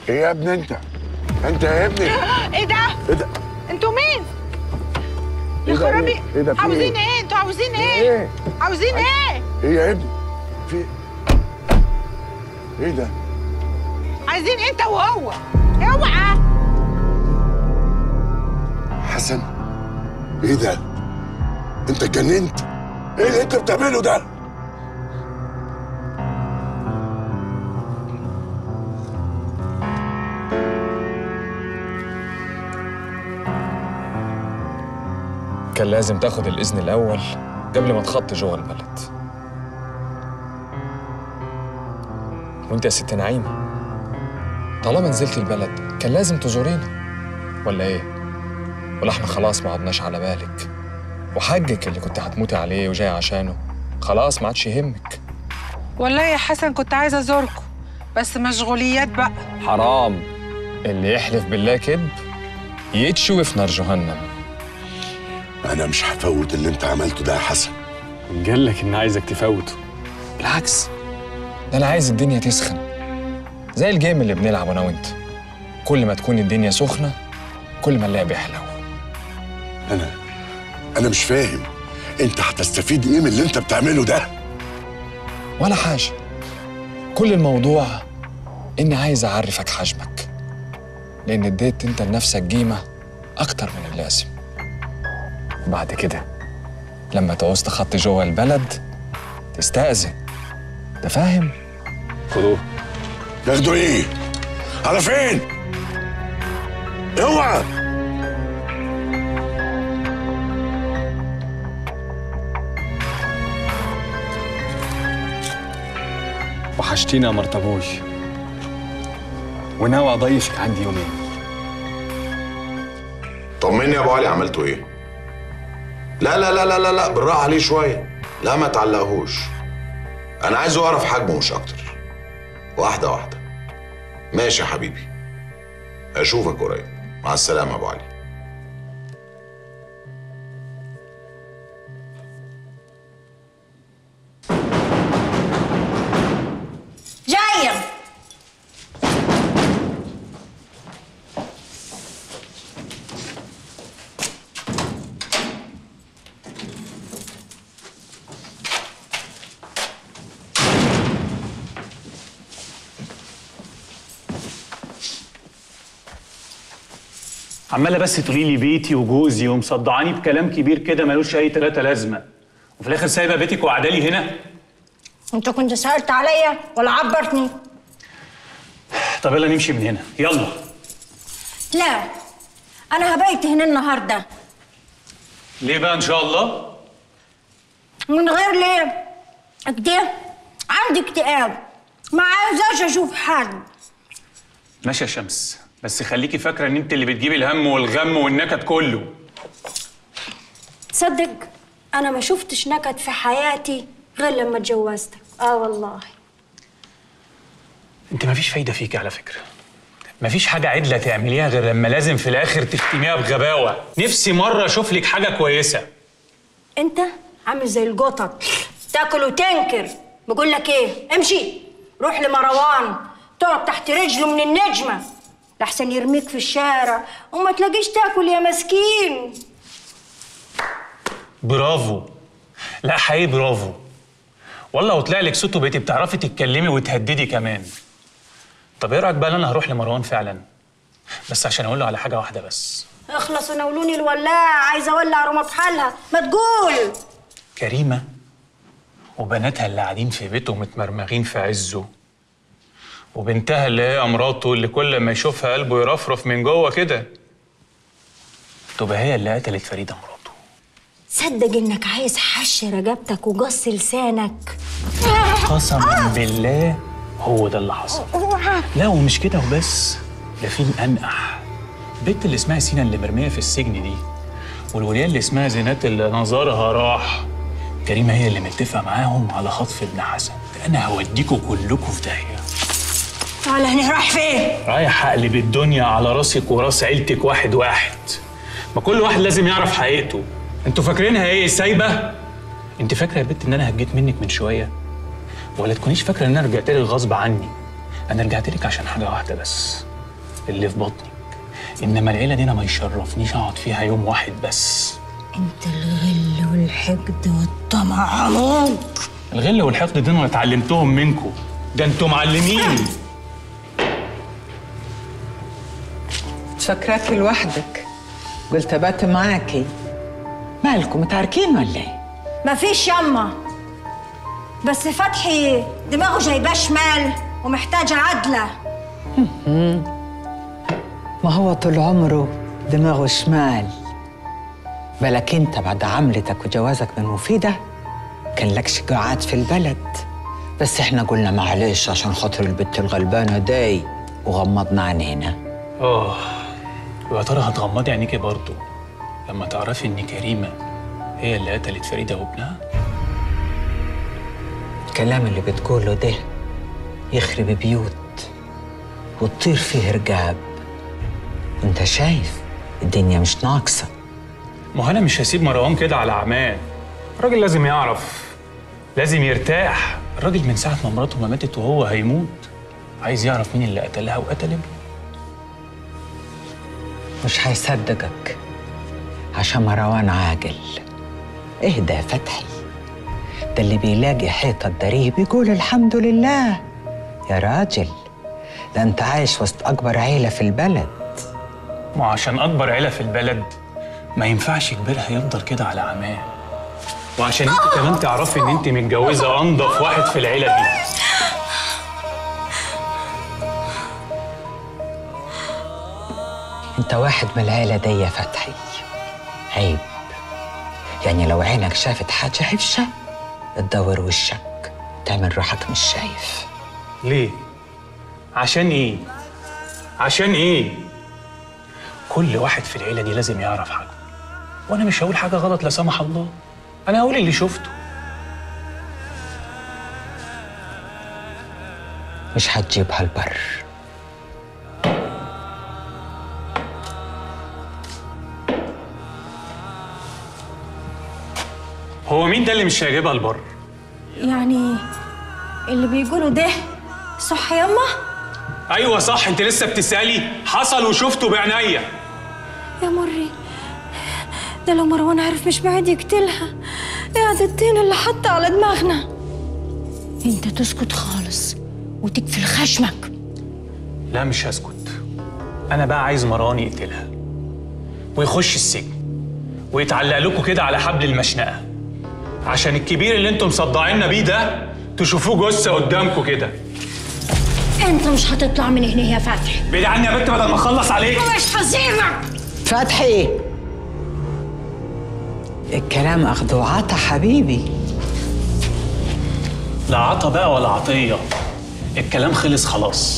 ايه يا ابني انت انت يا ابني ايه ده؟ ايه ده انتوا مين؟ إيه يا ده؟ خرابي إيه؟ إيه ده؟ في عاوزين إيه؟ ايه؟ انتوا عاوزين ايه ايه؟ عاوزين ايه؟ ايه يا ابني في ايه ده عايزين انت وهو اوعى حسن ايه ده انت اتجننت ايه اللي انت بتعمله ده كان لازم تاخد الإذن الأول قبل ما تخطي جوه البلد وانت يا ست نعيمة طالما نزلت البلد كان لازم تزورينا ولا ايه؟ ولا احنا خلاص ما عدناش على بالك وحجك اللي كنت هتموتي عليه وجاي عشانه خلاص ما عادش يهمك والله يا حسن كنت عايزه ازوركم بس مشغوليات بقى حرام اللي يحلف بالله كذب يتشوي في نار جهنم انا مش هفوت اللي انت عملته ده يا حسن قال لك ان عايزك تفوته بالعكس ده انا عايز الدنيا تسخن زي الجيم اللي بنلعبه انا وانت كل ما تكون الدنيا سخنه كل ما اللعب يحلو انا انا مش فاهم انت هتستفيد ايه من اللي انت بتعمله ده ولا حاجه كل الموضوع اني عايز اعرفك حجمك لان اديت انت لنفسك قيمه اكتر من اللازم بعد كده لما تعوز تخطي جوه البلد تستأذن انت فاهم؟ خدوه ياخدوا ايه على فين اوعى وحشتينا يا مرتبوي وناوي اضيفك عندي يومين طمني يا ابو علي عملتوا ايه لا لا لا لا لا لا بالراحه عليه شويه لا ما تعلقهوش انا عايزه اعرف حجمه مش اكتر واحده واحده ماشي يا حبيبي اشوفك قريب مع السلامه يا ابو علي جاية عماله بس تقولي لي بيتي وجوزي ومصدعاني بكلام كبير كده ملوش اي تلاته لازمه وفي الاخر سايبه بيتك وقعدالي هنا انت كنت سألت عليا ولا عبرتني طب يلا نمشي من هنا يلا لا انا هبيت هنا النهارده ليه بقى ان شاء الله من غير ليه كده عندي اكتئاب ما عايزاش اشوف حد ماشي يا شمس بس خليكي فاكره ان انت اللي بتجيبي الهم والغم والنكد كله تصدق انا ما شفتش نكد في حياتي غير لما اتجوزتك اه والله انت مفيش فايده فيكي على فكره مفيش حاجه عدله تعمليها غير لما لازم في الاخر تختميها بغباوه نفسي مره اشوف لك حاجه كويسه انت عامل زي القطط تاكل وتنكر بقول لك ايه امشي روح لمروان تقعد تحت رجله من النجمه لحسن يرميك في الشارع وما تلاقيش تاكل يا مسكين برافو لا حقيقي برافو والله وطلع لك صوت وبقيتي بتعرفي تتكلمي وتهددي كمان طب ايه رايك بقى ان انا هروح لمروان فعلا بس عشان اقول له على حاجه واحده بس اخلص ونولوني الولاعه عايزه اولع روما بحالها ما تقول كريمه وبناتها اللي قاعدين في بيته متمرمغين في عزه وبنتها اللي هي مراته اللي كل ما يشوفها قلبه يرفرف من جوه كده تبقى هي اللي قتلت فريده مراته صدق انك عايز حش رقبتك وقص لسانك قسما بالله هو ده اللي حصل لا ومش كده وبس ده في انقح البنت اللي اسمها سينا اللي مرميه في السجن دي والوليه اللي اسمها زينات اللي نظرها راح كريمه هي اللي متفقه معاهم على خطف ابن حسن انا هوديكوا كلكوا في داهيه تعالى هنا رايح فين رايح اقلب الدنيا على راسك وراس عيلتك واحد واحد ما كل واحد لازم يعرف حقيقته انتوا فاكرينها ايه سايبه انت فاكره يا بنت ان انا هجيت منك من شويه ولا تكونيش فاكره ان انا رجعت لك غصب عني انا رجعت لك عشان حاجه واحده بس اللي في بطنك انما العيله دي انا ما يشرفنيش اقعد فيها يوم واحد بس انت الغل والحقد والطمع عموك الغل والحقد دول انا اتعلمتهم منكم ده انتوا معلمين فاكراكي لوحدك قلت ابات معاكي مالكم متعاركين ولا ايه؟ مفيش يما بس فتحي دماغه جايباه شمال ومحتاجة عدلة ما هو طول عمره دماغه شمال بالك انت بعد عملتك وجوازك من مفيدة كان لكش قاعات في البلد بس احنا قلنا معلش عشان خاطر البت الغلبانة داي وغمضنا عينينا اه ويا ترى هتغمضي عينيكي برضه لما تعرفي ان كريمه هي اللي قتلت فريده وابنها الكلام اللي بتقوله ده يخرب بيوت وتطير فيه رقاب وانت شايف الدنيا مش ناقصه ما هو انا مش هسيب مروان كده على عماه الراجل لازم يعرف لازم يرتاح الراجل من ساعه ما مراته ما ماتت وهو هيموت عايز يعرف مين اللي قتلها وقتل ابنه مش هيصدقك عشان مروان عاقل اهدى يا فتحي ده اللي بيلاقي حيطة تداريه بيقول الحمد لله يا راجل ده انت عايش وسط أكبر عيلة في البلد ما عشان اكبر عيله في البلد ما ينفعش كبيرها يفضل كده على عماه وعشان انت كمان تعرفي ان انت متجوزه انضف واحد في العيله دي انت واحد من العيلة دي يا فتحي عيب يعني لو عينك شافت حاجة حفشة تدور وشك تعمل روحك مش شايف ليه عشان ايه عشان ايه كل واحد في العيله دي لازم يعرف حاجه وانا مش هقول حاجه غلط لا سمح الله انا هقول اللي شفته مش هتجيبها البر هو مين ده اللي مش هيجيبها البر يعني اللي بيقولوا ده صح يما ايوه صح انت لسه بتسالي حصل وشفته بعينيا يا مري ده لو مروان عرف مش بعيد يقتلها قاعد الطين اللي حتى على دماغنا انت تسكت خالص وتقفل خشمك لا مش هسكت انا بقى عايز مروان يقتلها ويخش السجن ويتعلق لكم كده على حبل المشنقه عشان الكبير اللي انتم مصدعيننا بيه ده تشوفوه جثه قدامكم كده انت مش هتطلع من هنا يا فتحي بعيد عني يا بنت بدل ما اخلص عليك مش هسيبك فتحي الكلام أخذ وعطا حبيبي لا عطا بقى ولا عطيه الكلام خلص خلاص